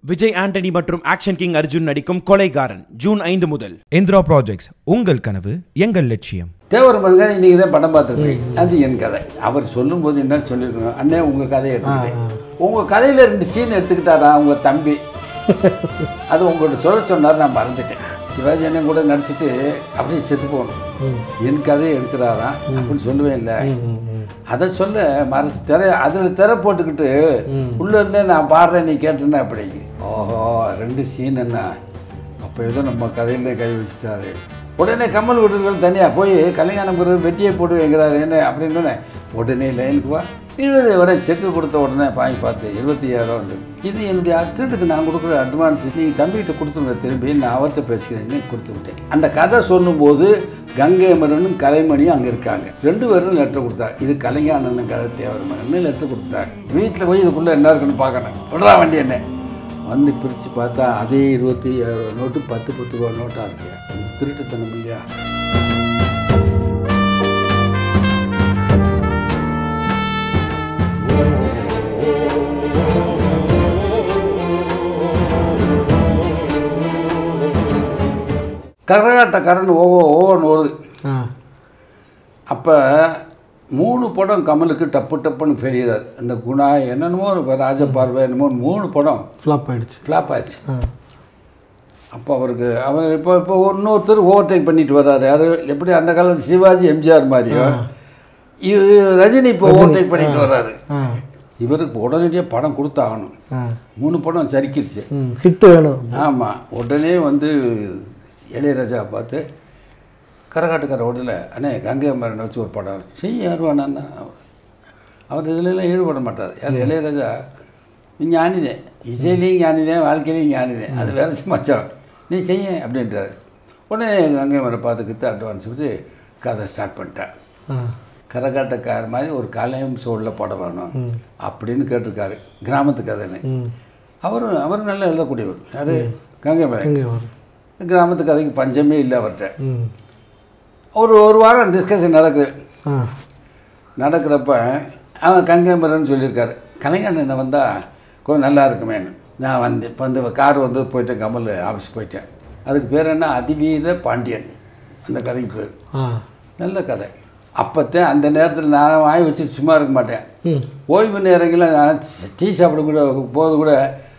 விஜய் ஆண்டனி மற்றும் action king Arjun நடிக்கும் கொலைகாரன் ஜூன் ஐந்து முதல் இந்திரா ப்ராஜெக்ட்ஸ் உங்கள் கனவு எங்கள் லட்சியம் தேவர் மருங்க இன்றைக்கி தான் படம் பார்த்துருப்பேன் அது என் கதை அவர் சொல்லும்போது என்ன சொல்லியிருக்கணும் அண்ணே உங்கள் கதையை எடுத்துக்கிட்டேன் உங்கள் கதையில் ரெண்டு சீன் எடுத்துக்கிட்டாரா உங்கள் தம்பி அது உங்கள்கிட்ட சொல்ல சொன்னார் நான் மறந்துட்டேன் சிவாஜி அண்ணன் கூட நடிச்சிட்டு அப்படியே செத்து போகணும் என் கதையை எடுக்கிறாராம் அப்படின்னு சொல்லுவேன் இல்லை அதை சொல்ல மறைச்சு திரை அதில் திரை போட்டுக்கிட்டு உள்ளே இருந்தே நான் பாடுறேன் நீ கேட்டேன்னா அப்படி ஓஹோ ரெண்டு சீன் என்ன அப்போ ஏதோ நம்ம கதையிலே கை வச்சுட்டாரு உடனே கமல் வீட்டுகள் தனியாக போய் கல்யாணம் பிறகு வெட்டியை போட்டு வைக்கிறாரு என்ன அப்படின்னு உடனே லைனுக்கு வா இருபது உடனே செக்கு கொடுத்த உடனே வாங்கி பார்த்து இருபத்தி ஏழாயிரம் வந்து இது என்னுடைய அசிஸ்டண்ட்டுக்கு நான் கொடுக்குற அட்வான்ஸ் நீங்கள் தம்பிகிட்ட கொடுத்துருங்க திரும்பி நான் அவர்கிட்ட பேசிக்கிறேன்னு கொடுத்து விட்டேன் அந்த கதை சொல்லும்போது கங்கை அமரனும் கலைமணியும் அங்கே இருக்காங்க ரெண்டு பேரும் லெட்டர் கொடுத்தாங்க இது கலைஞானன் கதை தேவரமகன் லெட்டர் கொடுத்துட்டாங்க வீட்டில் போய் இதுக்குள்ளே என்ன இருக்குன்னு பார்க்கணும் விடுறா வண்டி என்ன வந்து பிரித்து பார்த்தா அதே இருபத்தி ஏழு நோட்டு பத்து பத்து ரூபா நோட்டாக இருக்கு இது திருட்டுத்தனம் இல்லையா கரகாட்டக்காரன் ஓவோ ஓன்னு ஓடுது அப்போ மூணு படம் கமலுக்கு டப்பு டப்புன்னு ஃபெயிலியர் அந்த குணா என்னென்னமோ ஒரு ராஜபார்வை என்னமோ மூணு படம் ஃப்ளாப் ஆயிடுச்சு ஃப்ளாப் ஆச்சு அப்போ அவருக்கு அவர் இப்போ இப்போ இன்னொருத்தர் ஓவர்டேக் பண்ணிட்டு வர்றாரு யாரு எப்படி அந்த காலத்து சிவாஜி எம்ஜிஆர் மாதிரியோ இவ- ரஜினி இப்போ ஓவர்டேக் பண்ணிட்டு வர்றாரு ஆ இவருக்கு உடனடியாக படம் கொடுத்தாகணும் ஆ மூணு படம் சரிக்கிருச்சு ம் ஹிட்டு வேணும் ஆமாம் உடனே வந்து இளையராஜா பார்த்து கரகாட்டுக்கார உடல அண்ணே கங்கை அம்மரனை வச்சு ஒரு படம் செய்ய யார் வேணான்னா அவர் இதுலலாம் ஈடுபட மாட்டார் யார் இளையராஜா ஞானிதே இசையிலையும் ஞானிதேன் வாழ்க்கையிலையும் ஞானிதேன் அது வேற சமாச்சாரம் நீ செய்ய அப்படின்றாரு உடனே கங்கை மரை பார்த்துக்கிட்டு அட்வான்ஸ் வச்சு கதை ஸ்டார்ட் பண்ணிட்டேன் ஆ கரகாட்டக்கார மாதிரி ஒரு கலையும் சோழில் படம் வேணும் அப்படின்னு கேட்டிருக்காரு கிராமத்து கதைன்னு ம் அவரும் அவரும் நல்லா எழுதக்கூடியவர் யார் கங்கை மரை எங்கே வரும் கிராமத்து கதைக்கு பஞ்சமே இல்லை அவர்கிட்ட ம் ஒரு ஒரு வாரம் டிஸ்கஷன் நடக்குது ஆ நடக்கிறப்ப அவன் கங்கேம்பரன் சொல்லியிருக்காரு கலைஞன் என்ன வந்தால் கொஞ்சம் நல்லா இருக்குமேன்னு நான் வந்து இப்போ வந்து கார் வந்து போயிட்டேன் கமல் ஆஃபீஸ் போயிட்டேன் அதுக்கு பேர் என்ன அதிவீர பாண்டியன் அந்த கதைக்கு பேர் ஆ நல்ல கதை அப்போத்தான் அந்த நேரத்தில் நான் வாய் வச்சு சும்மா இருக்க மாட்டேன் ம் ஓய்வு நேரங்களில் நான் டீ சாப்பிட கூட போது கூட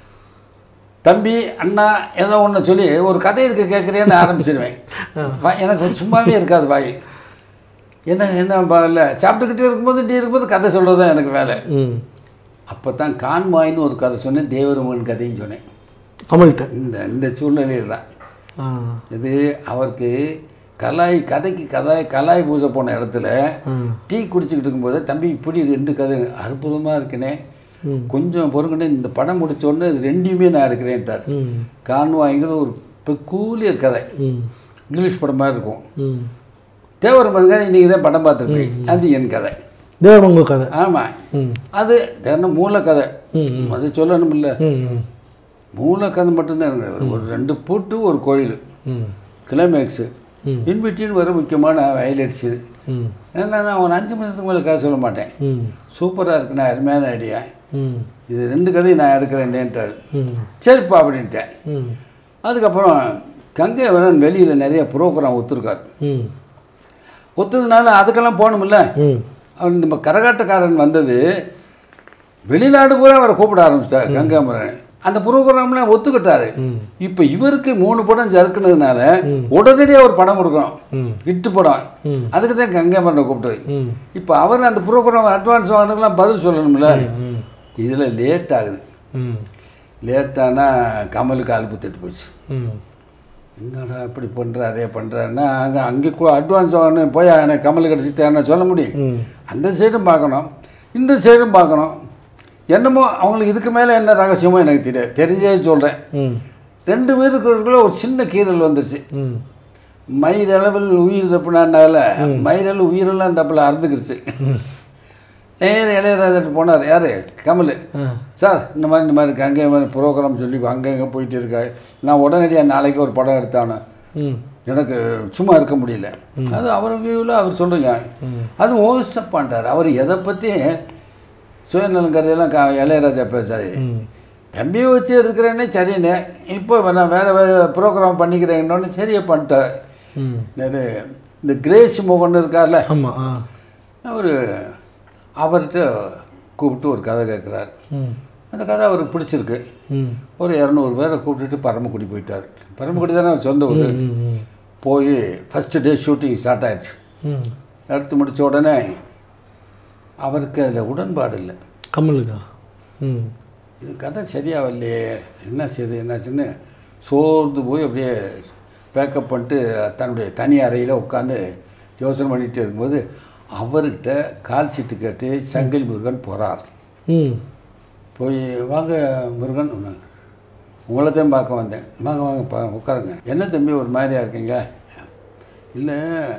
தம்பி அண்ணா ஏதோ ஒன்று சொல்லி ஒரு கதை இருக்க கேட்குறேன்னு ஆரம்பிச்சிடுவேன் வா- எனக்கு சும்மாவே இருக்காது வாய் என்ன என்ன இல்லை சாப்பிட்டுக்கிட்டே இருக்கும்போது டீ இருக்கும்போது கதை சொல்கிறது தான் எனக்கு வேலை ம் அப்போ தான் கான்வாய்னு ஒரு கதை சொன்னேன் தேவருமன் கதையும் சொன்னேன் கமல்கிட்ட இந்த இந்த சூழ்நிலையில் தான் ஆ இது அவருக்கு கலாய் கதைக்கு கதாய் கலாய் பூஜை போன இடத்துல ம். டீ குடிச்சிக்கிட்டு இருக்கும்போது தம்பி இப்படி ரெண்டு கதை அற்புதமாக இருக்குனே கொஞ்சம் பொறுங்கண்ணே இந்த படம் முடிச்ச உடனே இது ரெண்டையுமே நான் எடுக்கிறேன்ட்டார் ம் கான்வாய்ங்கிற ஒரு பெக்கூலியர் கதை ம் இங்கிலீஷ் படம் மாதிரி இருக்கும் ம் தேவர் மருங்க இன்றைக்கி தான் படம் பார்த்துருப்பேன் அது என் கதை தேவமங்க கதை ஆமாம் ம் அது தினம் மூலக்கதை ம், அது சொல்லணும் இல்லை ம் ம் மூலக்கதை மட்டும்தான் எனக்கு ஒரு ரெண்டு பூட்டு ஒரு கோயில் ம் கிளைமேக்ஸு ம். இன்பிட்வீன் வர முக்கியமான ஹைலைட்ஸு ம் ஏன்னா நான் ஒரு அஞ்சு நிமிஷத்துக்கு மேலே கதை சொல்ல மாட்டேன் ம் சூப்பராக இருக்குண்ணா அருமையான ஐடியா ம் இது ரெண்டு கதையும் நான் எடுக்கிறேன்டேன்ட்டார் ம் சரிப்பா அப்படின்ட்டேன் ம் அதுக்கப்புறம் கங்கை வரன் வெளியில் நிறைய ப்ரோக்ராம் ஒத்துருக்கார் ம் ஒத்துறதுனால அதுக்கெல்லாம் போகணுமில்ல ம் அவர் நம்ம கரகாட்டக்காரன் வந்தது வெளிநாடு பூரா அவரை கூப்பிட ஆரம்பிச்சிட்டார் கங்காமரன் அந்த ப்ரோக்ராம்லாம் ஒத்துக்கிட்டாரு இப்போ இவருக்கு மூணு படம் ஜறுக்குனதுனால உடனடியாக ஒரு படம் கொடுக்கணும் ஹிட்டு படம் அதுக்கு தான் கங்காமரனை கூப்பிட்டது ம் இப்போ அவர் அந்த ப்ரோக்ராம் அட்வான்ஸ் வாங்கினதுக்கெல்லாம் பதில் சொல்லணும்ல இதில் லேட் ஆகுது ம் லேட்டானா கமலுக்கு அலுப்பு தட்டு போச்சு ம் என்னடா இப்படி பண்ணுறாரே பண்ணுறாருன்னா அங்கே அங்கே அட்வான்ஸ் வாங்கணும் போய் எனக்கு கமல் கிடச்சி தேவை சொல்ல முடியும் ம் அந்த சைடும் பார்க்கணும் இந்த சைடும் பார்க்கணும் என்னமோ அவங்களுக்கு இதுக்கு மேலே என்ன ரகசியமோ எனக்கு தெரியாது தெரிஞ்சே சொல்கிறேன் ம் ரெண்டு பேருக்குள்ள ஒரு சின்ன கீறல் வந்துச்சு ம் மயிரளவில் உயிர் தப்புனால மயிரளவு உயிரெல்லாம் தப்பில் அறுந்துக்கிருச்சு நேர இளையராஜட்டு போனார் யார் கமல் ஆ சார் இந்த மாதிரி இந்த மாதிரி அங்கே மாதிரி ப்ரோக்ராம் சொல்லி அங்கங்கே போயிட்டு இருக்காரு நான் உடனடியாக நாளைக்கு ஒரு படம் எடுத்தானே ம் எனக்கு சும்மா இருக்க முடியல அது அவர் வியூவில் அவர் சொல்லுங்க அது ஓஸ்டப் பண்ணிட்டார் அவர் எதை பற்றி சுயநலங்கிறதெல்லாம் க இளையராஜா பேசாது தம்பியை வச்சு எடுக்கிறேன்னே சரிண்ணே இப்போ நான் வேறு வேறு ப்ரோக்ராம் பண்ணிக்கிறேன்னொன்னு சரியே பண்ணிட்டார் ம் நேரு இந்த கிரேஸ் மோகன் இருக்கார்ல ஆமாம் ஆ அவர் அவர்கிட்ட கூப்பிட்டு ஒரு கதை கேட்குறாரு ம் அந்த கதை அவருக்கு பிடிச்சிருக்கு ம் ஒரு இரநூறு பேரை கூப்பிட்டுட்டு பரமக்குடி போயிட்டார் பரமக்குடி தானே அவர் சொந்த ஊர் ம் ம் போய் ஃபஸ்ட்டு டே ஷூட்டிங் ஸ்டார்ட் ஆயிடுச்சு ம் எடுத்து முடிச்ச உடனே அவருக்கு அதில் உடன்பாடு இல்லை கமலுக்கா ம் இது கதை சரியாக வரலையே என்ன செய்யுது என்னாச்சுன்னு சோர்ந்து போய் அப்படியே பேக்கப் பண்ணிட்டு தன்னுடைய தனி அறையில் உட்காந்து யோசனை பண்ணிகிட்டே இருக்கும்போது அவர்கிட்ட கால் சீட்டு கேட்டு சங்கில் முருகன் போகிறார் ம் போய் வாங்க முருகன் உங்களை தான் பார்க்க வந்தேன் வாங்க வாங்க பா உட்காருங்க என்ன தம்பி ஒரு மாதிரியா இருக்கீங்க இல்லை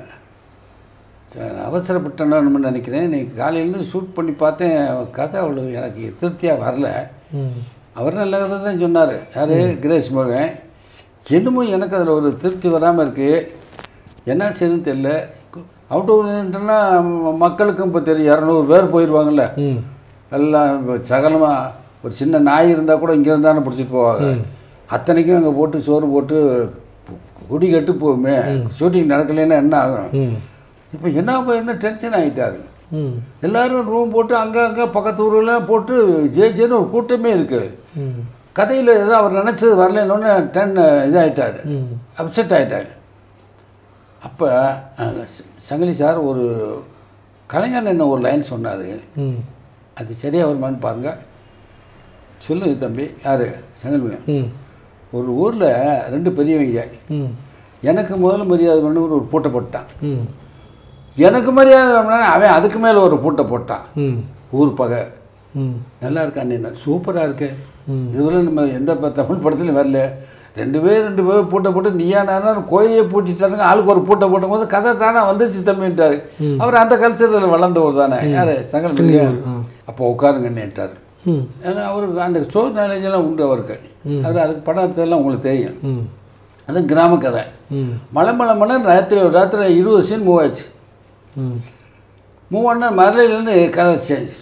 சார் அவசரப்பட்டேன்னு நினைக்கிறேன் இன்னைக்கு காலையிலேருந்து ஷூட் பண்ணி பார்த்தேன் கதை அவ்வளோ எனக்கு திருப்தியாக வரல ம் அவர் நல்ல கதை தான் சொன்னார் யார் கிரேஸ் மோகன் என்னமோ எனக்கு அதில் ஒரு திருப்தி வராமல் இருக்குது என்ன செய்யுதுன்னு தெரியல அவுட் ஓவர்னா மக்களுக்கும் இப்போ தெரியும் இரநூறு பேர் போயிடுவாங்கல்ல ம் எல்லாம் இப்போ சகலமாக ஒரு சின்ன நாய் இருந்தால் கூட இங்கே இருந்தானே பிடிச்சிட்டு போவாங்க அத்தனைக்கும் அங்கே போட்டு சோறு போட்டு கு- குடி கட்டு போகுமே ஷூட்டிங் நடக்கலைன்னா என்ன ஆகும் ம் இப்போ என்ன இப்போ என்ன டென்ஷன் ஆகிட்டாரு ம் எல்லாரும் ரூம் போட்டு அங்கே அங்கே பக்கத்து ஊரெல்லாம் போட்டு ஜே ஜேன்னு ஒரு கூட்டமே இருக்குது ம் கதையில் ஏதோ அவர் நினச்சது வரலன்னு டென் இதாகிட்டாரு ம் அப்செட் ஆகிட்டாரு அப்போ சங்கிலி சார் ஒரு கலைஞர் என்ன ஒரு லைன் சொன்னார் ம் அது சரியாக வருமான்னு பாருங்கள் சொல்லுங்க தம்பி யார் சங்கிலி ம் ஒரு ஊரில் ரெண்டு பெரியவங்க ம் எனக்கு முதல்ல மரியாதை பண்ணி ஒரு பூட்டை போட்டான் ம் எனக்கு மரியாதை பண்ணா அவன் அதுக்கு மேலே ஒரு பூட்டை போட்டான் ம் ஊர் பகை ம் நல்லா இருக்கா என்ன சூப்பராக இருக்கு ம். இதுவரை நம்ம எந்த ப- தமிழ் படத்துலையும் வரல ரெண்டு பேர் ரெண்டு பேர் பூட்டை போட்டு நீயா நானும் கோயிலே பூட்டிட்டாருங்க ஆளுக்கு ஒரு பூட்டை போட்டும் போது கதை தானே வந்துருச்சு தம்பின்ட்டார் அவர் அந்த கல்ச்சரில் வளர்ந்தவர் தானே யார் சங்கல் அப்போ உட்காருங்கன்னுட்டார் ம் ஏன்னா அவருக்கு அந்த ஷோ நாலேஜெல்லாம் உண்டு அவருக்கு அவர் அதுக்கு படத்தெல்லாம் உங்களுக்கு தெரியும் ம் அது கிராம கதை ம் மலை மலை மலை ராத்திரி ராத்திரி இருபது சீன் மூவ் ஆச்சு ம் மூவ் ஆனால் மதுரையிலேருந்து கலர் சேஞ்ச்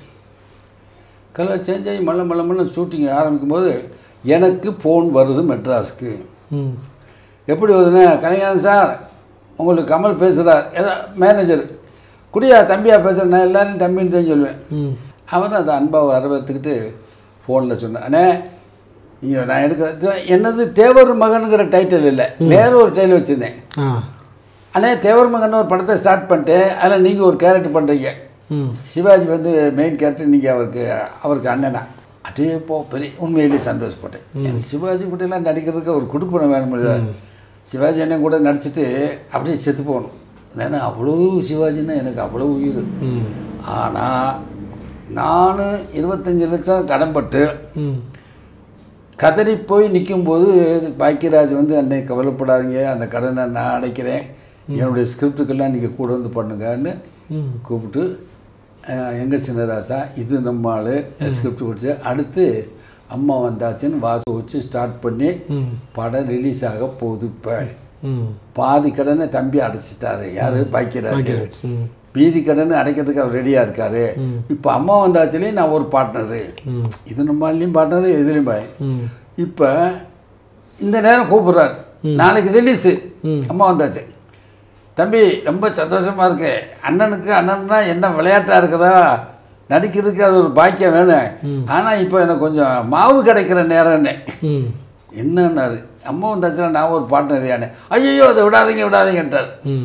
கலர் சேஞ்ச் ஆகி மல்ல மல்ல மல்ல ஷூட்டிங் ஆரம்பிக்கும் போது எனக்கு ஃபோன் வருது மெட்ராஸுக்கு ம் எப்படி வருதுன்னா கலைஞானன் சார் உங்களுக்கு கமல் பேசுகிறார் ஏதோ மேனேஜர் குடியா தம்பியா பேசுகிறேன் நான் எல்லாரையும் தம்பின்னு தான் சொல்லுவேன் ம் அவன் அந்த அன்பாவை வரவேற்றுக்கிட்டு ஃபோனில் சொன்னேன் அண்ணே இங்கே நான் எடுக்க என்னது தேவர் மகனுங்கிற டைட்டில் இல்லை வேற ஒரு டைட்டில் வச்சுருந்தேன் ஆ அண்ணே தேவர் மகன் ஒரு படத்தை ஸ்டார்ட் பண்ணிட்டு அதில் நீங்கள் ஒரு கேரக்டர் பண்ணுறீங்க ம் சிவாஜி வந்து மெயின் கேரக்டர் நீங்கள் அவருக்கு அவருக்கு அண்ணனா அப்படியே போ பெரிய உண்மையிலேயே சந்தோஷப்பட்டேன் எனக்கு சிவாஜி கூட்டலாம் நடிக்கிறதுக்கு ஒரு குடுப்பணம் வேணுமில்ல சிவாஜி அண்ணன் கூட நடிச்சிட்டு அப்படியே செத்து போகணும் ஏன்னா அவ்வளோ சிவாஜின்னா எனக்கு அவ்வளோ உயிர் ம் ஆனால் நான் இருபத்தஞ்சி லட்சம் கடன்பட்டு ம் கதறி போய் நிற்கும்போது பாக்கியராஜ் வந்து அன்னை கவலைப்படாதீங்க அந்த கடனை நான் அடைக்கிறேன் என்னுடைய ஸ்கிரிப்டுக்கெல்லாம் நீங்கள் கூட வந்து பண்ணுங்கன்னு ம் கூப்பிட்டு அஹ், எங்க சின்னராசா இது நம்ம ஆள் ஸ்கிரிப்ட் கொடுத்து அடுத்து அம்மா வந்தாச்சுன்னு வாச வச்சு ஸ்டார்ட் பண்ணி ம் படம் ரிலீஸ் ஆக போகுது இப்போ ம் பாதி கடனை தம்பி அடைச்சிட்டாரு யாரு பாக்கியராஜ் ம் மீதி கடனை அடைக்கிறதுக்கு அவர் ரெடியாக இருக்காரு இப்போ அம்மா வந்தாச்சுலேயும் நான் ஒரு பார்ட்னரு ம் இது நம்மளையும் பார்ட்னரு இதுலேயும் பாய் ம் இப்போ இந்த நேரம் கூப்பிடுறாரு நாளைக்கு ரிலீஸு ம். அம்மா வந்தாச்சு தம்பி ரொம்ப சந்தோஷமாக இருக்கு அண்ணனுக்கு அண்ணன்னா என்ன விளையாட்டாக இருக்குதா நடிக்கிறதுக்கு அது ஒரு பாக்கியம் வேணும் ஆனால் இப்போ எனக்கு கொஞ்சம் மாவு கிடைக்கிற நேரம்னு ம் என்னன்னாரு அம்மா வந்தாச்சுன்னா நான் ஒரு பார்ட்னர் யானே ஐயோ அதை விடாதீங்க விடாதீங்கன்றார் ம்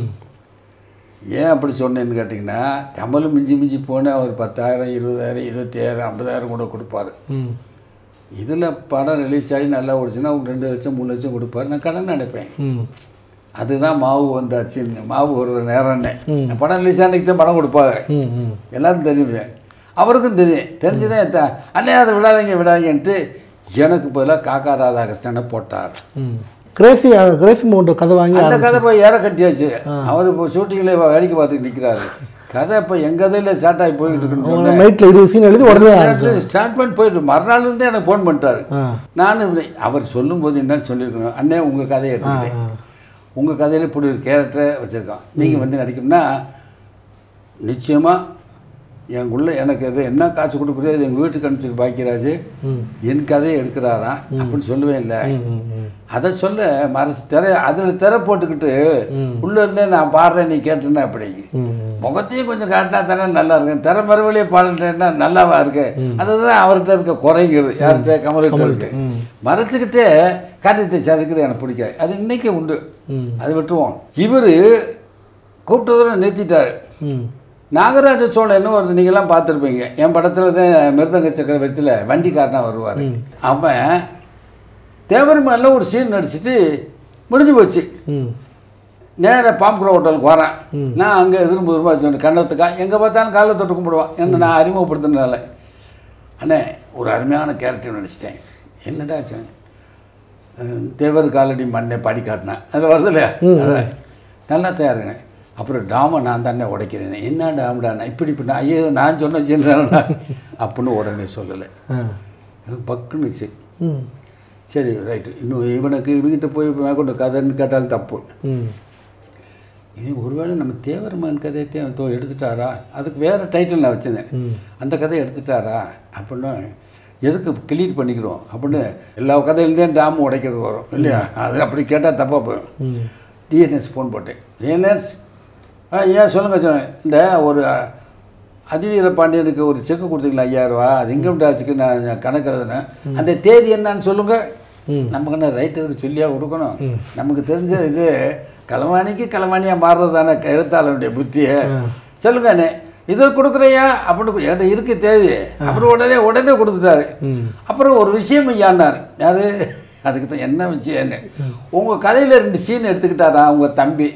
ஏன் அப்படி சொன்னேன்னு கேட்டிங்கன்னா கமலும் மிஞ்சி மிஞ்சி போனால் ஒரு பத்தாயிரம் இருபதாயிரம் இருபத்தாயிரம் ஐம்பதாயிரம் கூட கொடுப்பாரு ம் இதில் படம் ரிலீஸ் ஆகி நல்லா ஓடிச்சுன்னா ஒரு ரெண்டு லட்சம் மூணு லட்சம் கொடுப்பாரு நான் கடன் அடைப்பேன் ம் அதுதான் மாவு வந்தாச்சு மாவு ஒரு நேரம்னே படம் ரிலீஸ் ஆனதுக்கு தான் படம் கொடுப்பாங்க ம் ம் எல்லாரும் தெரியுவேன் அவருக்கும் தெரியும் தெரிஞ்சுதான் த- அண்ணே அதை விடாதீங்க விடாதீங்கன்ட்டு எனக்கு பதிலாக காக்கா ராதாகிருஷ்ணனை போட்டார் ம் கிரேஃபி கிரேஃபி மோட்டோ கதை வாங்கி அந்த கதை போய் ஏற கட்டியாச்சு அவர் இப்போ ஷூட்டிங்கில் வேடிக்கை பார்த்துட்டு நிற்கிறாரு கதை இப்போ எங்கள் கதையில் ஸ்டார்ட் ஆகி போயிட்டு இருக்குன்னு சொன்னேன். நைட்டில் இருபது சீன் எழுதி உடனே ஸ்டார்ட் பண்ணி போயிட்டு மறுநாள் இருந்தே எனக்கு ஃபோன் பண்ணிட்டாரு ஆ நான் இப்படி அவர் சொல்லும்போது என்னன்னு சொல்லியிருக்கணும் அண்ணே உங்கள் கதையை எடுத்துக்கிட்டேன் உங்கள் கதையில் இப்படி ஒரு கேரக்டரை வச்சுருக்கோம் நீங்கள் வந்து நடிக்கணும்னா நிச்சயமாக எனக்குள்ள எனக்கு எது என்ன காசு கொடுக்குறோ அது எங்கள் வீட்டுக்கு அனுப்பிச்சு பாக்கியராஜ் என் கதையை எடுக்கிறாராம் அப்படின்னு சொல்லுவேன் இல்லை அதை சொல்ல மறைச்சு திரை அதில் திரை போட்டுக்கிட்டு உள்ள இருந்தே நான் பாடுறேன் நீ கேட்டேன்னா அப்படி முகத்தையும் கொஞ்சம் காட்டினா தானே நல்லா இருக்கும் திரை மறுவழியே பாடுறேன்னா நல்லாவா இருக்கு அதுதான் அவர்கிட்ட இருக்க குறைங்கிறது யார்கிட்ட கமல்கிட்ட இருக்கு மறைச்சிக்கிட்டே காரியத்தை சதைக்கிறது எனக்கு பிடிக்காது அது இன்னைக்கு உண்டு அது விட்டுருவோம் இவர் கூப்பிட்டதோட நிறுத்திட்டாரு ம் நாகராஜ சோழன் என்ன வருது நீங்களாம் பார்த்துருப்பீங்க என் படத்தில் தான் மிருதங்க சக்கரவர்த்தியில் வண்டிக்காரனாக வருவார் அவன் தேவரமல்ல ஒரு சீன் நடிச்சிட்டு முடிஞ்சு போச்சு ம் நேராக பாம்குரோ ஹோட்டலுக்கு வரேன் நான் அங்கே எதிர்ப்பு ரூபா சொன்னேன் கண்ணத்துக்கா எங்கே பார்த்தாலும் காலைல தொட்டு கும்பிடுவான் என்ன நான் அறிமுகப்படுத்தினால அண்ணே ஒரு அருமையான கேரக்டர் நடிச்சிட்டேன் என்னடா ஆச்சு? அஹ் தேவர் காலடி மண்ணை பாடி காட்டினேன் அதில் வருது இல்லையா அதான். நல்லா தயாருங்க அப்புறம் டாமை நான் தானே உடைக்கிறேன் என்ன டாம்டாண்ணா இப்படி இப்படி நான் ஐயோ நான் சொன்ன சின்ன அப்படின்னு உடனே சொல்லலை ஆ எனக்கு பக்குன்னுச்சு ம் சரி ரைட்டு இன்னும் இவனுக்கு இவங்கிட்ட போய் மேற்கொண்டு கதைன்னு கேட்டாலும் தப்பு ம் இது ஒருவேளை நம்ம தேவரமான் கதையை தோ எடுத்துட்டாரா அதுக்கு வேறு டைட்டில் நான் வச்சிருந்தேன் அந்த கதையை எடுத்துட்டாரா அப்படின்னா எதுக்கு கிளியர் பண்ணிக்கிறோம் அப்படின்னு எல்லா கதையிலேருந்தே டாம் உடைக்கிறது வரும் இல்லையா அது அப்படி கேட்டால் தப்பாக போயிடும் டிஎன்எஸ் ஃபோன் போட்டேன் டிஎன்எஸ் ஆ ஏன் சொல்லுங்கள் சொன்னேன் இந்த ஒரு அதிவீர பாண்டியனுக்கு ஒரு செக்கு கொடுத்தீங்களா ஐயாயிரரூவா அது இன்கம் டேக்ஸுக்கு நான் கணக்கு எழுதுனேன் அந்த தேதி என்னன்னு சொல்லுங்கள் நமக்கு என்ன ரைட்டருக்கு சொல்லியா கொடுக்கணும் நமக்கு தெரிஞ்ச இது களவாணிக்கு களவாணியாக மாறுறது தானே எழுத்தாளனுடைய புத்தியை சொல்லுங்க அண்ணே இதை கொடுக்குறையா அப்படின்னு என்கிட்ட இருக்கு தேதி அப்புறம் உடனே உடனே கொடுத்துட்டாரு அப்புறம் ஒரு விஷயம் ஐயான்னார் யாரு அதுக்கு தான் என்ன விஷயம்னு உங்கள் கதையில் ரெண்டு சீன் எடுத்துக்கிட்டாரா உங்கள் தம்பி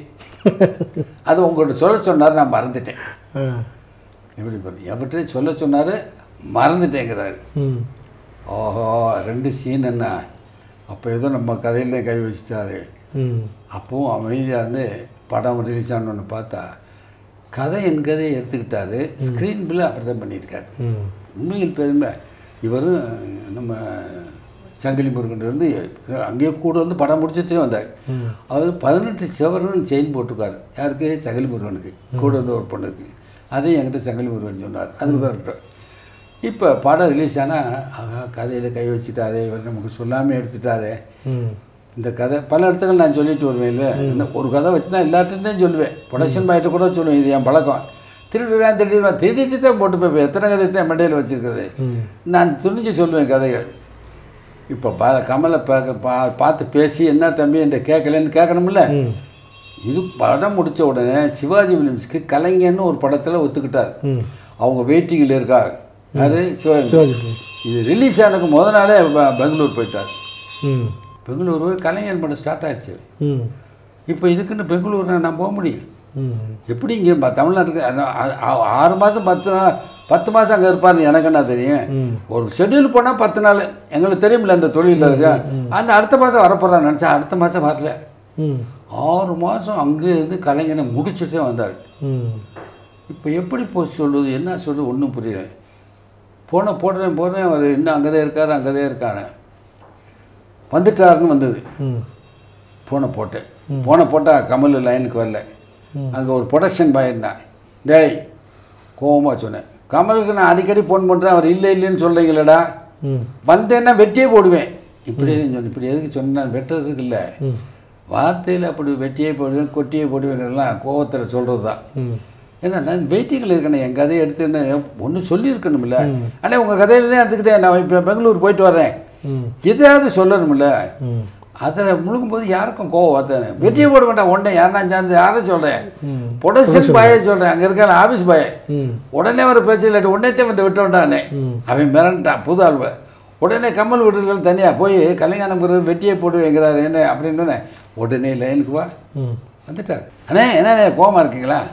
அது உங்கள்கிட்ட சொல்ல சொன்னார் நான் மறந்துட்டேன் ஆ எப்படி பண்ணி எவர்கிட்ட சொல்ல சொன்னார் மறந்துட்டேங்கிறாரு ம் ஓஹோ ரெண்டு சீன் என்ன அப்போ ஏதோ நம்ம கதையிலே கை வச்சுட்டாரு ம் அப்பவும் அமைதியாக இருந்து படம் ரிலீஸ் ஆனோன்னு பார்த்தா கதை என் கதையை எடுத்துக்கிட்டாரு ஸ்க்ரீன் பில்லு அப்படி தான் பண்ணியிருக்காரு ம் உண்மையில் பெருமை இவரும் நம்ம சங்கிலி முருகன் வந்து அங்கேயே கூட வந்து படம் முடிச்சுட்டே வந்தார் அவர் பதினெட்டு செவரன் செயின் போட்டிருக்காரு யாருக்கு சங்கிலி முருகனுக்கு கூட வந்து ஒரு பொண்ணுக்கு அதையும் என்கிட்ட சங்கிலி முருகன் சொன்னார் அது வரட்டும் இப்போ படம் ரிலீஸ் ஆனால் ஆகா கதையில் கை வச்சுட்டாரே இவர் நமக்கு சொல்லாமல் எடுத்துட்டாரே ம் இந்த கதை பல இடத்துகள் நான் சொல்லிட்டு வருவேன் இல்லை இந்த ஒரு கதை வச்சு தான் எல்லாத்தையும் சொல்லுவேன் ப்ரொடக்ஷன் பாய்ட்டு கூட சொல்லுவேன் இது என் பழக்கம் திருடுவேன் திருடுவேன் திருடிட்டு தான் போட்டு போய் எத்தனை கதை தான் மண்டையில் வச்சுருக்குது நான் துணிஞ்சு சொல்லுவேன் கதைகள் இப்போ பா கமலை பார்க்க பா பார்த்து பேசி என்ன தம்பி என்கிட்ட கேட்கலன்னு கேட்கணும்ல இது படம் முடித்த உடனே சிவாஜி ஃபிலிம்ஸ்க்கு கலைஞன்னு ஒரு படத்தில் ஒத்துக்கிட்டார் அவங்க வெயிட்டிங்கில் இருக்கா அது சிவாஜி சிவாஜி ஃபிலிம்ஸ். இது ரிலீஸ் ஆனதுக்கு முத நாளே பெ- பெங்களூர் போயிட்டார் ம் பெங்களூர் போய் கலைஞர் படம் ஸ்டார்ட் ஆயிடுச்சு ம் இப்போ இதுக்குன்னு பெங்களூர் நான் போக முடியும் ம் எப்படி இங்கே ம- தமிழ்நாட்டுக்கு அதான் ஆ- ஆ- ஆறு மாதம் பத்து நாள் பத்து மாதம் அங்கே இருப்பார்னு எனக்கு என்ன தெரியும் ஒரு ஷெட்யூல் போனால் பத்து நாள் எங்களுக்கு தெரியுமில்ல அந்த தொழிலில் இருக்கு அந்த அடுத்த மாதம் வரப்போகிறான்னு நினச்சா அடுத்த மாதம் வரல ம் ஆறு மாதம் அங்கே இருந்து கலைஞரை முடிச்சுட்டே வந்தார் ம் இப்போ எப்படி போய் சொல்லுது என்ன சொல்லுது ஒன்றும் புரியல போன போடுறேன் போடுறேன் அவர் இன்னும் அங்கே தான் இருக்காரு அங்கே தான் இருக்காரு வந்துட்டாருன்னு வந்தது ம் ஃபோனை போட்டேன் ஃபோனை போட்டால் கமல் லைனுக்கு வரல அங்கே ஒரு ப்ரொடக்ஷன் பாய் இருந்தான் டேய் கோவமாக சொன்னேன் கமலுக்கு நான் அடிக்கடி ஃபோன் பண்ணுறேன் அவர் இல்லை இல்லைன்னு சொல்கிறீங்களடா ம் வந்தேன்னா வெட்டியே போடுவேன் இப்படி சொன்ன இப்படி எதுக்கு சொன்னேன் வெட்டுறதுக்கு இல்லை வார்த்தையில் அப்படி வெட்டியே போடுவேன் கொட்டியே போடுவேங்கிறதெல்லாம் கோவத்தில் சொல்கிறது தான் ம் ஏன்னா நான் வெயிட்டிங்கில் இருக்கணும் என் கதையை எடுத்துன்னு ஒன்று சொல்லியிருக்கணும்ல அண்ணே உங்கள் கதையில தான் எடுத்துக்கிட்டேன் நான் இப்போ பெங்களூர் போயிட்டு வரேன் ம் எதையாவது சொல்லணும்ல ம் அதில் முழுங்கும்போது யாருக்கும் கோவம் வார்த்தை வெட்டியே போட மாட்டேன் உடனே யாருன்னா சேர்ந்து யாரை சொல்கிறேன் ப்ரொடக்ஷன் பாயை சொல்கிறேன் அங்கே இருக்கான ஆஃபீஸ் பாயை ம் உடனே ஒரு பேச்சு இல்லாட்டி உடனே வந்து விட்டு விட்டானே அவன் மிரண்டான் புது ஆள் உடனே கம்மல் வீட்டுகள் தனியாக போய் கல்யாணம் பிறகு வெட்டியே போடுவேங்கிறாரு என்ன அப்படின்னு உடனே லைனுக்கு வா ம் வந்துட்டார் அண்ணே என்ன கோவமா இருக்கீங்களா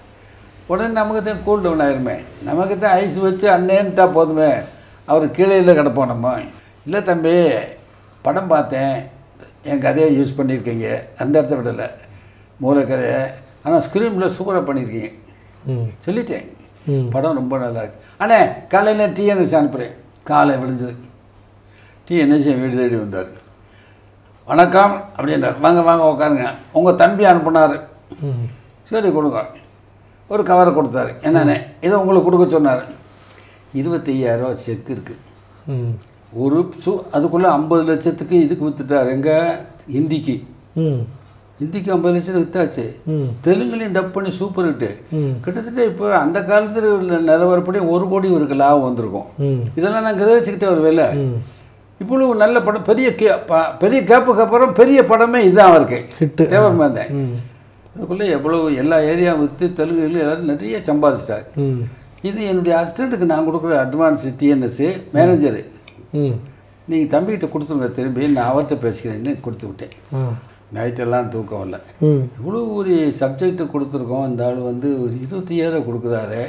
உடனே நமக்கு தான் கூல் டவுன் ஆயிருமே நமக்கு தான் ஐஸ் வச்சு அண்ணேன்ட்டா போதுமே அவர் கீழே கிடப்போம் நம்ம இல்லை தம்பி படம் பார்த்தேன் என் கதையை யூஸ் பண்ணியிருக்கீங்க அந்த இடத்த விடலை மூல கதையை ஆனால் ஸ்க்ரீனில் சூப்பராக பண்ணியிருக்கீங்க ம் சொல்லிட்டேன் ம் படம் ரொம்ப நல்லா இருக்கு அண்ணே காலையில் டிஎன்எஸ் அனுப்புகிறேன் காலை விடிஞ்சது டிஎன்எஸ் என் வீடு தேடி வந்தார் வணக்கம் அப்படின்றார் வாங்க வாங்க உட்காருங்க உங்கள் தம்பி அனுப்புனார் ம் சரி கொடுங்க ஒரு கவரை கொடுத்தாரு என்னண்ணே இதை உங்களுக்கு கொடுக்க சொன்னார் இருபத்தி ஐயாயிரரூவா செக் இருக்குது ம் ஒரு சு அதுக்குள்ளே ஐம்பது லட்சத்துக்கு இதுக்கு விற்றுட்டார் எங்கே ஹிந்திக்கு ம் ஹிந்திக்கு ஐம்பது லட்சத்துக்கு விற்றாச்சு தெலுங்குலையும் டப் பண்ணி சூப்பர் ஹிட்டு கிட்டத்தட்ட இப்போ அந்த காலத்தில் உள்ள நிலவரப்படி ஒரு கோடி இவருக்கு லாபம் வந்திருக்கும் ம் இதெல்லாம் நான் கிரகிச்சுக்கிட்டே வருவேல இவ்வளவு நல்ல படம் பெரிய கே ப- பெரிய கேப்புக்கு அப்புறம் பெரிய படமே இதுதான் அவருக்கு ஹிட்டு தேவர்மேந்தன் அதுக்குள்ளே எவ்வளவு எல்லா ஏரியா விற்று தெலுங்குல எல்லாரும் நிறைய சம்பாதிச்சிட்டார் ம் இது என்னுடைய அசிஸ்டண்ட்டுக்கு நான் கொடுக்குற அட்வான்ஸ் டிஎன்எஸ் மேனேஜரு ம் நீங்கள் தம்பிக்கிட்ட கொடுத்துருங்க திரும்பி நான் அவர்கிட்ட பேசிக்கிறேன்னு கொடுத்து விட்டேன் ஆ நைட்டெல்லாம் தூக்கம் இல்லை ம் இவ்வளோ ஒரு சப்ஜெக்ட் கொடுத்துருக்கோம் இந்த ஆள் வந்து ஒரு இருபத்தையாயிரம் கொடுக்குறாரு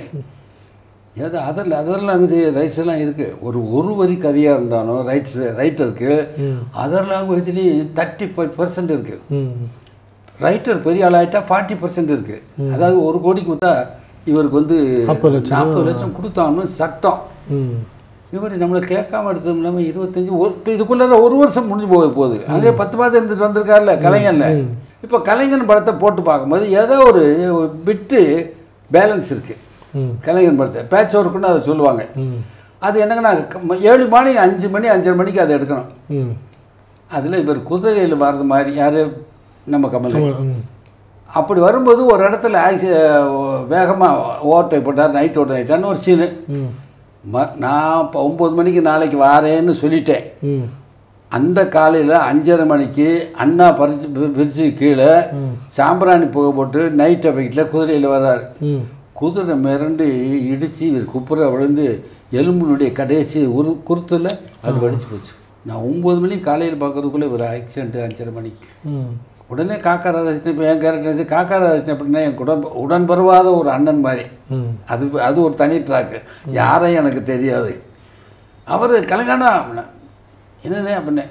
ஏதோ அதில் அதர் லாங்குவேஜ் ரைட்ஸ் எல்லாம் இருக்குது ஒரு ஒரு வரி கதையாக இருந்தாலும் ரைட்ஸ் ரைட்டருக்கு அதர் லாங்குவேஜ்லேயும் தேர்ட்டி ஃபைவ் பர்சன்ட் இருக்குது ம் ரைட்டர் பெரிய ஆளாயிட்டா ஃபார்ட்டி பர்சன்ட் இருக்குது அதாவது ஒரு கோடிக்கு விட்டா இவருக்கு வந்து நாற்பது லட்சம். நாற்பது லட்சம் கொடுத்தான்னு சட்டம் ம் இவர் நம்மளை கேட்காம எடுத்ததும் இல்லாமல் இருபத்தஞ்சி ஒரு இப்போ இதுக்குள்ளே ஒரு வருஷம் முடிஞ்சு போக போகுது அங்கே பத்து மாதம் இருந்துட்டு வந்திருக்காருல்ல கலைஞன்ல இப்போ கலைஞன் படத்தை போட்டு பார்க்கும்போது ஏதோ ஒரு பிட்டு பேலன்ஸ் இருக்குது ம் கலைஞன் படத்தை பேட்ச் ஒர்க்குன்னு அதை சொல்லுவாங்க ம் அது என்னங்கன்னா க- ஏழு மணி அஞ்சு மணி அஞ்சரை மணிக்கு அதை எடுக்கணும் ம் அதில் இவர் குதிரையில் வர்றது மாதிரி யார் நம்ம கமல் ம் அப்படி வரும்போது ஒரு இடத்துல ஆக்சி வேகமாக ஓவர்டேக் போட்டார் நைட் ஓட்ட நைட்டான்னு ஒரு சீனு ம் ம நான் இப்போ ஒம்பது மணிக்கு நாளைக்கு வாரேன்னு சொல்லிட்டேன் ம் அந்த காலையில் அஞ்சரை மணிக்கு அண்ணா பறிச்சு பிரிச்சு கீழே சாம்பிராணி புகை போட்டு நைட் வீட்டில் குதிரையில் வர்றார் ம் குதிரை மிரண்டு இடித்து இவர் குப்புற விழுந்து எலும்பினுடைய கடைசி உரு குருத்தில் அது வடிச்சு போச்சு நான் ஒம்பது மணிக்கு காலையில் பார்க்கறதுக்குள்ளே ஒரு ஆக்சிடென்ட்டு அஞ்சரை மணிக்கு ம் உடனே காக்கா ராதாகிருஷ்ணன் இப்போ என் கேரக்டர் வச்சு காக்கா ராதாகிருஷ்ணன் அப்படின்னா என் உடன் உடன்பருவாத ஒரு அண்ணன் மாதிரி ம் அது அது ஒரு தனி ட்ராக்கு யாரையும் எனக்கு தெரியாது அவர் கலங்கானா என்னண்ணே அப்படின்னே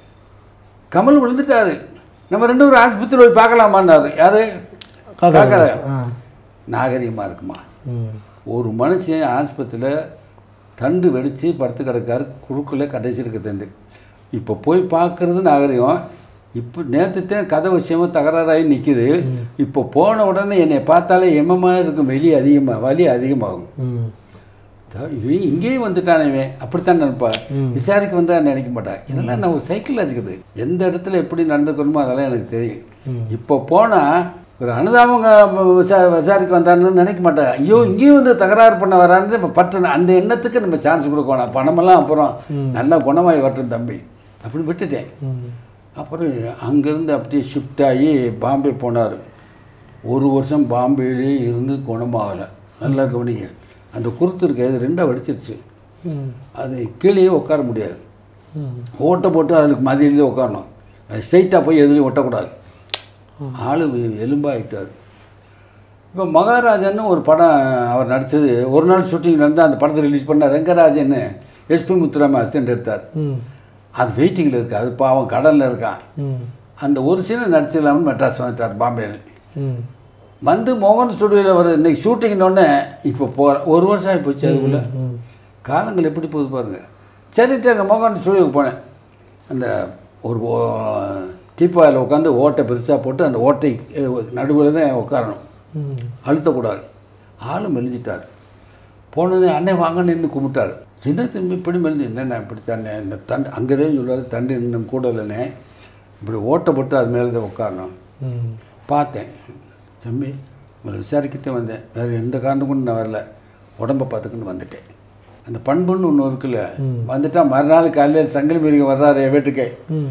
கமல் விழுந்துட்டாரு நம்ம ரெண்டு பேரும் ஆஸ்பத்திரி போய் பார்க்கலாமான்னாரு யாரு காக்கா காக்கா ஆ நாகரிகமாக இருக்குமா ம் ஒரு மனுஷன் ஆஸ்பத்திரியில் தண்டு வெடித்து படுத்து கிடக்காரு குறுக்குள்ள கடைசி இருக்க தண்டு இப்போ போய் பார்க்குறது நாகரிகம் இப்போ நேற்றுத்தான் கதை விஷயமா தகராறாகி நிற்கிது இப்போ போன உடனே என்னை பார்த்தாலே எம்மமாக இருக்கும் வெளி அதிகமாக வலி அதிகமாகும் ம் த- இவன் இங்கேயும் வந்துட்டானே இவன் அப்படித்தான் நினைப்பான் விசாரிக்க வந்தா நினைக்க மாட்டான் இதெல்லாம் நான் ஒரு சைக்கிள் வச்சுக்குது எந்த இடத்துல எப்படி நடந்துக்கணுமோ அதெல்லாம் எனக்கு தெரியும் இப்போ போனால் ஒரு அனுதாபங்க விசா விசாரிக்க வந்தான்னு நினைக்க மாட்டேன் ஐயோ இங்கேயும் வந்து தகராறு பண்ண வரான்னு இப்போ பட்டு அந்த எண்ணத்துக்கு நம்ம சான்ஸ் கொடுக்கணும் பணமெல்லாம் அப்புறம் நல்லா குணமாகி வரட்டும் தம்பி அப்படின்னு விட்டுட்டேன் ம் அப்புறம் அங்கேருந்து அப்படியே ஷிஃப்ட் ஆகி பாம்பே போனார் ஒரு வருஷம் பாம்பேலேயே இருந்து குணமாகலை நல்லா கவனிங்க அந்த குருத்து இருக்கு அது ரெண்டாக வடிச்சிருச்சு ம் அது கீழேயே உட்கார முடியாது ம் ஓட்டை போட்டு அதுக்கு மதியிலே உட்காரணும் அது ஸ்ட்ரைட்டாக போய் எதுலையும் ஒட்டக்கூடாது ஆள் எலும்பாகிட்டார் இப்போ மகாராஜன்னு ஒரு படம் அவர் நடித்தது ஒரு நாள் ஷூட்டிங் நடந்து அந்த படத்தை ரிலீஸ் பண்ண ரெங்கராஜன்னு எஸ்பி முத்துராம அசிஸ்டன்ட் எடுத்தார் ம் அது வெயிட்டிங்கில் இருக்குது அது பாவம் கடலில் இருக்கான் ம் அந்த ஒரு சீனை நடிச்சிடலாம்னு மெட்ராஸ் வந்துட்டார் பாம்பேல ம் வந்து மோகன் ஸ்டுடியோவில் ஒரு இன்னைக்கு ஷூட்டிங்னோடனே இப்போ போ ஒரு வருஷம் ஆகி போச்சு அதுக்குள்ளே காலங்கள் எப்படி போகுது பாருங்க சரின்ட்டு அங்கே மோகன் ஸ்டுடியோவுக்கு போனேன் அந்த ஒரு டீப்பாயில் உட்காந்து ஓட்டை பெருசாக போட்டு அந்த ஓட்டை நடுவில் தான் உட்காரணும் ம் அழுத்தக்கூடாது ஆள் மெலிஞ்சிட்டார் போனோடனே அண்ணே வாங்க நின்று கும்பிட்டார் சின்ன திரும்பி இப்படி மெலிஞ்சு என்னண்ணே இப்படி தானே இந்த தண்டு அங்கே தான் சொல்லுவார் தண்டு இன்னும் கூட இல்லைண்ணே இப்படி ஓட்டை போட்டு அது மேலே தான் உட்காரணும் ம் பார்த்தேன் தம்பி உங்களை விசாரிக்கிட்டே வந்தேன் வேறு எந்த காரணம் கொண்டு நான் வரல உடம்பை பார்த்துக்கின்னு வந்துட்டேன் அந்த பண்புன்னு ஒன்று இருக்குல்ல வந்துட்டா மறுநாள் காலையில் சங்கிலி மீறிங்க வர்றாரு என் வீட்டுக்கு ம்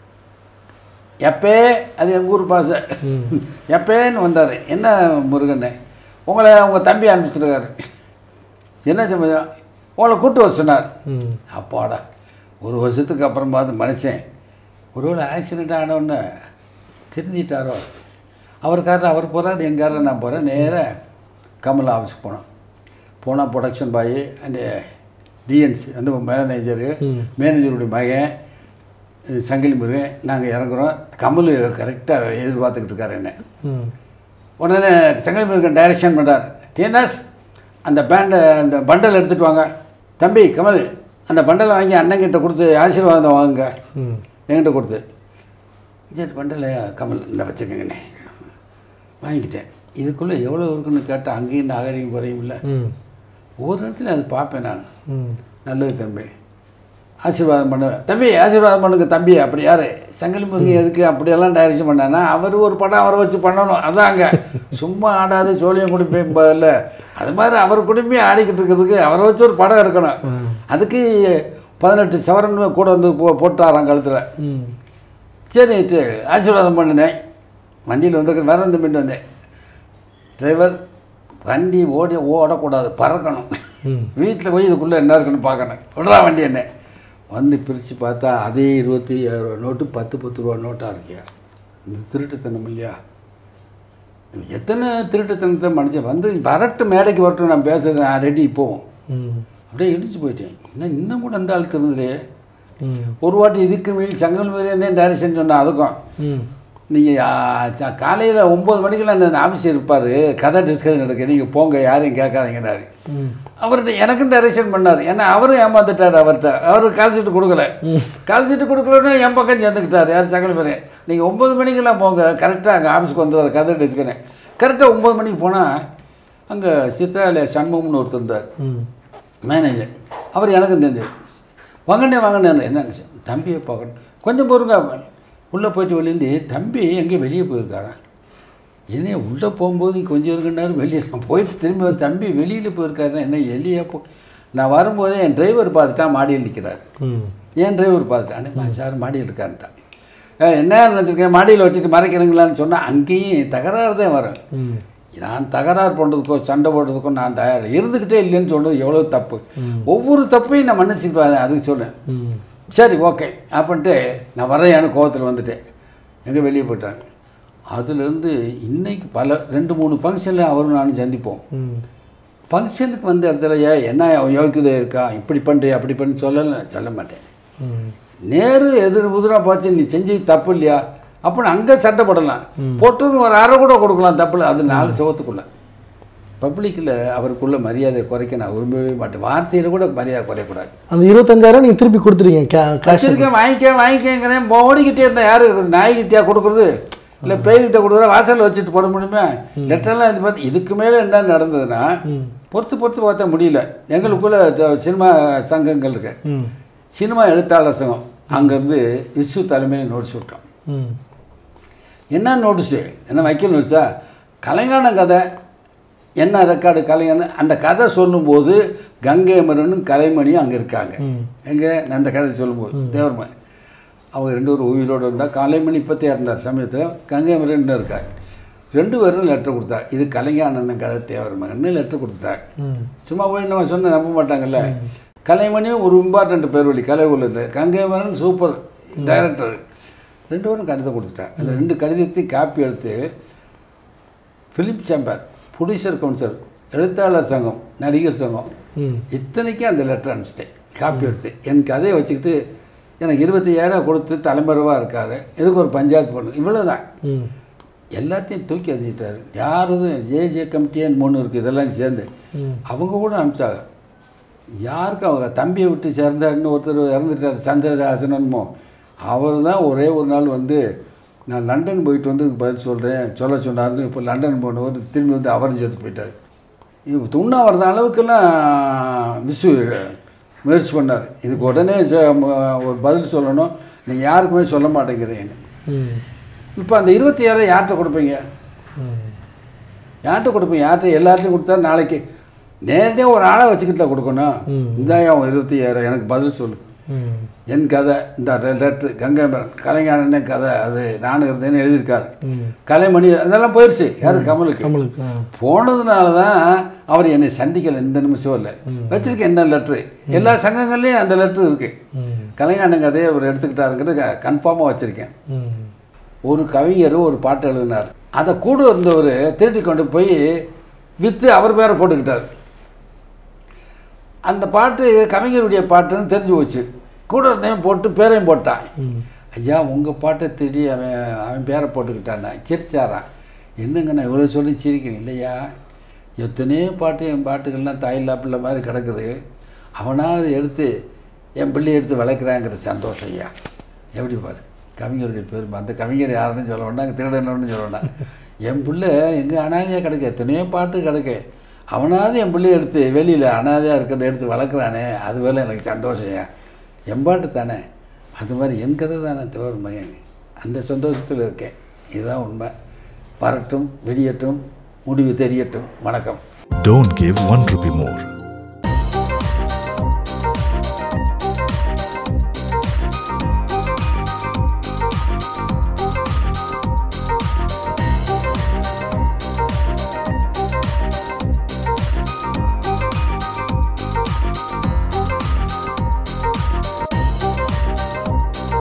எப்பே அது எங்கள் ஊர் பாசை எப்பேன்னு வந்தார் என்ன முருகண்ணே உங்களை உங்கள் தம்பி அனுப்பிச்சிருக்காரு என்ன சம்பந்தம் உங்களை கூட்டு வர சொன்னார் ம் அப்பாடா ஒரு வருஷத்துக்கு அப்புறமா அது மனுஷன் ஒருவேளை ஆக்சிடெண்ட் ஆனவுடனே திருந்திட்டாரோ அவர் காரில் அவர் போகிறார் என் காரில் நான் போகிறேன் நேராக கமல் ஆஃபீஸ்க்கு போனோம் போனால் ப்ரொடக்ஷன் பாய் அந்த டிஎன்சி அந்த மேனேஜரு மேனேஜருடைய மகன் அஹ் சங்கிலி முருகன் நாங்கள் இறங்குறோம் கமல் கரெக்டாக எதிர்பார்த்துக்கிட்டு இருக்காரு என்ன ம் உடனே சங்கல் முருகன் டைரக்ஷன் பண்ணுறார் டிஎன்எஸ் அந்த பேண்டை அந்த பண்டல் எடுத்துகிட்டு வாங்க தம்பி கமல் அந்த பண்டலை வாங்கி அண்ணங்கிட்ட கொடுத்து ஆசீர்வாதம் வாங்குங்க ம் என்கிட்ட கொடுத்து சரி பண்டலை கமல் இந்த வச்சுக்கங்கண்ணே வாங்கிக்கிட்டேன் இதுக்குள்ளே எவ்வளோ இருக்குன்னு கேட்டால் அங்கேயும் நாகரிகம் குறையும் இல்லை ம் ஒவ்வொரு இடத்துலையும் அது பார்ப்பேன் நான் ம் நல்லது தம்பி ஆசீர்வாதம் பண்ணு தம்பி ஆசீர்வாதம் பண்ணுங்க தம்பி அப்படி யார் சங்கிலி முருகன் எதுக்கு அப்படியெல்லாம் டைரக்ஷன் பண்ணானா அவர் ஒரு படம் அவரை வச்சு பண்ணணும் அதாங்க சும்மா ஆடாது சோழியம் குடிப்பேன் இல்லை அது மாதிரி அவர் குடும்பி ஆடிக்கிட்டு இருக்கிறதுக்கு அவரை வச்சு ஒரு படம் எடுக்கணும் அதுக்கு பதினெட்டு சவரன் கூட வந்து போ போட்டாராம் கழுத்தில் ம் சரிட்டு ஆசீர்வாதம் பண்ணினேன் வண்டியில் வந்து வேற வந்து மீண்டு வந்தேன் டிரைவர் வண்டி ஓடி ஓடக்கூடாது பறக்கணும் ம். வீட்டில் போய் இதுக்குள்ளே என்ன இருக்குன்னு பார்க்கணும் விட்றா வண்டி என்ன வந்து பிரித்து பார்த்தா அதே இருபத்தி ஏழு ரூபா நோட்டு பத்து பத்து ரூபா நோட்டாக இருக்கியா இந்த திருட்டுத்தனம் இல்லையா எத்தனை திருட்டுத்தனத்தை மனுஷன் வந்து வரட்டு மேடைக்கு வரட்டும் நான் பேசுகிறேன் நான் ரெடி போவோம் ம் அப்படியே இடிச்சு போயிட்டேன் இன்னும் இன்னும் கூட அந்த ஆள் திருந்தலையே ம் ஒரு வாட்டி இதுக்கு மீறி சங்கல் மீறி இருந்தேன் டைரக்ஷன் சொன்னேன் அதுக்கும் ம் நீங்கள் காலையில் ஒம்பது மணிக்கெல்லாம் அந்த ஆஃபீஸ் இருப்பார் கதை டிஸ்கஷன் நடக்கு நீங்கள் போங்க யாரையும் கேட்காதீங்கன்னாரு ம் அவர்கிட்ட எனக்கும் டைரக்ஷன் பண்ணார் ஏன்னா அவரும் ஏமாந்துட்டார் அவர்கிட்ட அவர் கால் சீட்டு கொடுக்கல கால் சீட்டு கொடுக்கலன்னு என் பக்கம் சேர்ந்துக்கிட்டார் யார் சகல பேர் நீங்கள் ஒம்பது மணிக்கெல்லாம் போங்க கரெக்டாக அங்கே ஆஃபீஸ்க்கு வந்துடுவார் கதை டிஸ்கனே கரெக்டாக ஒம்பது மணிக்கு போனால் அங்கே சித்ராலய சண்முகம்னு ஒருத்தர் இருந்தார் ம் மேனேஜர் அவர் எனக்கும் தெரிஞ்சு வாங்கண்ணே வாங்கண்ணே என்ன தம்பியை பார்க்கணும் கொஞ்சம் பொறுங்க உள்ளே போயிட்டு வெளியேந்து தம்பி எங்கேயோ வெளியே போயிருக்காரா என்ன உள்ளே போகும்போது கொஞ்சம் இருக்குன்னாரு வெளியே நான் போயிட்டு திரும்பி வந்து தம்பி வெளியில் போயிருக்காருன்னா என்ன எலியா போ நான் வரும்போதே என் டிரைவர் பார்த்துட்டா மாடியில் நிற்கிறார் ம் என் டிரைவர் பார்த்துட்டான் சார் மாடியில் இருக்காருன்ட்டான் "ஏ, என்ன நினச்சிருக்கேன் மாடியில் வச்சுட்டு மறைக்கிறீங்களான்னு சொன்னால் அங்கேயும் தகராறு தான் வரும் ம் நான் தகராறு பண்ணுறதுக்கோ சண்டை போடுறதுக்கோ நான் தயார் இருந்துக்கிட்டே இல்லைன்னு சொன்னது எவ்வளோ தப்பு ஒவ்வொரு தப்பையும் நான் மன்னிச்சுக்குவேன் அதுக்கு சொன்னேன் ம் சரி ஓகே அப்படின்ட்டு நான் வரேன் கோவத்தில் வந்துட்டேன் எங்கே வெளியே போயிட்டாங்க அதுலேருந்து இன்னைக்கு பல ரெண்டு மூணு ஃபங்க்ஷனில் அவரும் நானும் சந்திப்போம் ம் ஃபங்க்ஷனுக்கு வந்த இடத்துல ஏ என்ன யோகியதை இருக்கா இப்படி பண்ணுறியா அப்படி பண்ணி சொல்லலை சொல்ல மாட்டேன் ம் நேரு எதிர் புதிராக பார்த்து நீ செஞ்சது தப்பு இல்லையா அப்படின்னு அங்கே சட்டை போடலாம் போட்டு ஒரு அரை கூட கொடுக்கலாம் தப்பு இல்லை அது நாலு சிவத்துக்குள்ள பப்ளிக்கில் அவருக்குள்ள மரியாதையை குறைக்க நான் விரும்பவே மாட்டேன் வார்த்தையில் கூட மரியாதை குறையக்கூடாது அந்த இருபத்தஞ்சாயிரம் நீங்கள் திருப்பி கொடுத்துருங்க கே கேஷ் வச்சிருக்கேன் வாங்கிக்க வாங்கிக்கங்கிறேன் ஓடிக்கிட்டே இருந்தேன் யாரு நாய்கிட்டயா கொடுக்குறது இல்லை பேய்கிட்ட கொடுக்குறா வாசலில் வச்சுட்டு போட முடியுமா லெட்டர்லாம் இது பார்த்து இதுக்கு மேலே என்ன நடந்ததுன்னா ம் பொறுத்து பொறுத்து பார்த்தா முடியல எங்களுக்குள்ள த- சினிமா சங்கங்கள் இருக்கு ம் சினிமா எழுத்தாளர் சங்கம் அங்கேருந்து விஸ்வ தலைமையில் நோட்டீஸ் விட்டோம் ம் என்ன நோட்டீஸு என்ன வைக்கல் நோட்டீஸா கலைஞான கதை என்ன ரெக்கார்டு கலைஞான அந்த கதை சொல்லும்போது கங்கை அமரனும் கலைமணியும் அங்கே இருக்காங்க ம். எங்கே நான் அந்த கதை சொல்லும்போது தேவர்மன் அவங்க ரெண்டு பேரும் உயிரோடு இருந்தால் கலைமணி இப்போத்தே இருந்தார் சமயத்தில் கங்கை அமரன் இருக்கார் ரெண்டு பேரும் லெட்டர் கொடுத்தார் இது கலைஞானன் கதை தேவர்மகன்னு லெட்டர் கொடுத்துட்டாங்க ம் சும்மா போய் நம்ம சொன்ன நம்ப மாட்டாங்கல்ல கலைமணியும் ஒரு இம்பார்ட்டண்ட் பேர் வழி கலை உள்ளது கங்கைமரன் சூப்பர் டைரக்டர் ரெண்டு பேரும் கடிதம் கொடுத்துட்டாங்க அந்த ரெண்டு கடிதத்தை காப்பி எடுத்து ஃபிலிம் சேம்பர் ப்ரொடியூசர் கவுன்சில் எழுத்தாளர் சங்கம் நடிகர் சங்கம் ம் இத்தனைக்கும் அந்த லெட்டர் அனுப்பிச்சிட்டேன் காப்பி எடுத்து என் கதையை வச்சுக்கிட்டு எனக்கு இருபத்தையாயிரம் கொடுத்து தலைமறைவாக இருக்கார் எதுக்கு ஒரு பஞ்சாயத்து பண்ணு இவ்வளோ தான் ம் எல்லாத்தையும் தூக்கி எறிஞ்சிட்டாரு யாரும் ஜேஜே கமிட்டின்னு மூணு இருக்குது இதெல்லாம் சேர்ந்து ம். அவங்க கூட அனுப்பிச்சாங்க யாருக்கு அவங்க தம்பியை விட்டு சேர்ந்தாருன்னு ஒருத்தர் இறந்துட்டார் சந்திரதாசனமோ அவர் தான் ஒரே ஒரு நாள் வந்து நான் லண்டன் போயிட்டு வந்து இதுக்கு பதில் சொல்கிறேன் சொல்ல சொன்னார்னு இப்போ லண்டன் போனவர் திரும்பி வந்து அவரும் சேர்த்து போயிட்டார் இப்போ உண்ணாவிரத அளவுக்கெல்லாம் விசு முயற்சி பண்ணார் இதுக்கு உடனே ச- ம- ஒரு பதில் சொல்லணும் நீங்கள் யாருக்குமே சொல்ல மாட்டேங்கிறீங்க ம் இப்போ அந்த இருபத்தி ஏழை யார்கிட்ட கொடுப்பீங்க ம் யார்கிட்ட கொடுப்பீங்க யார்கிட்ட எல்லார்ட்டையும் கொடுத்தா நாளைக்கு நேரடியாக ஒரு ஆளை வச்சுக்கிட்டு கொடுக்கணும் ம். இந்தாயா அவன் இருபத்தி ஏழு எனக்கு பதில் சொல்லு ம் என் கதை இந்த லெட்ரு கங்கைமரன் கலைஞானனே கதை அது நானும் இருந்தேன்னு எழுதியிருக்காரு ம் கலைமணி அதெல்லாம் போயிடுச்சு யாரு கமலுக்கு கமலுக்கு ஆ போனதுனால தான் அவர் என்னை சந்திக்கலை இந்த நிமிஷம் இல்லை வச்சிருக்கேன் என்ன லெட்ரு எல்லா சங்கங்கள்லேயும் அந்த லெட்ரு இருக்குது ம் கலைஞானன் கதையை அவர் எடுத்துக்கிட்டாருங்கிறது கன்ஃபார்மாக வச்சுருக்கேன் ம் ஒரு கவிஞர் ஒரு பாட்டு எழுதினார் அதை கூட இருந்தவர் திருடி கொண்டு போய் விற்று அவர் பேரை போட்டுக்கிட்டார் அந்த பாட்டு கவிஞருடைய பாட்டுன்னு தெரிஞ்சு போச்சு கூட இருந்தவன் போட்டு பேரையும் போட்டான் ம் ஐயா உங்கள் பாட்டை திருடி அவன் அவன் பேரை போட்டுக்கிட்டானா சிரிச்சாரான் என்னங்க நான் இவ்வளோ சொல்லி சிரிக்கிறேன் இல்லையா எத்தனையோ பாட்டு என் பாட்டுகள்லாம் தாயில்லா பிள்ளை மாதிரி கிடக்குது அவனாவது எடுத்து என் பிள்ளையை எடுத்து வளர்க்குறாங்கிற சந்தோஷம் ஐயா எப்படி பாரு கவிஞருடைய பேர் அந்த கவிஞர் யாருன்னு சொல்ல வேண்டாம் திருடனு சொல்ல வேண்டாம் என் பிள்ளை எங்கே அனாதையாக கிடக்கு எத்தனையோ பாட்டு கிடக்கு அவனாவது என் பிள்ளைய எடுத்து வெளியில் அனாதையாக இருக்கிறத எடுத்து வளர்க்குறானே அது வேலை எனக்கு சந்தோஷம் ஏன் என் பாட்டு தானே அது மாதிரி என் கதை தானே தவிர மகன் அந்த சந்தோஷத்தில் இருக்கேன் இதுதான் உண்மை வரட்டும் விடியட்டும் முடிவு தெரியட்டும் வணக்கம் Don't give one rupee more.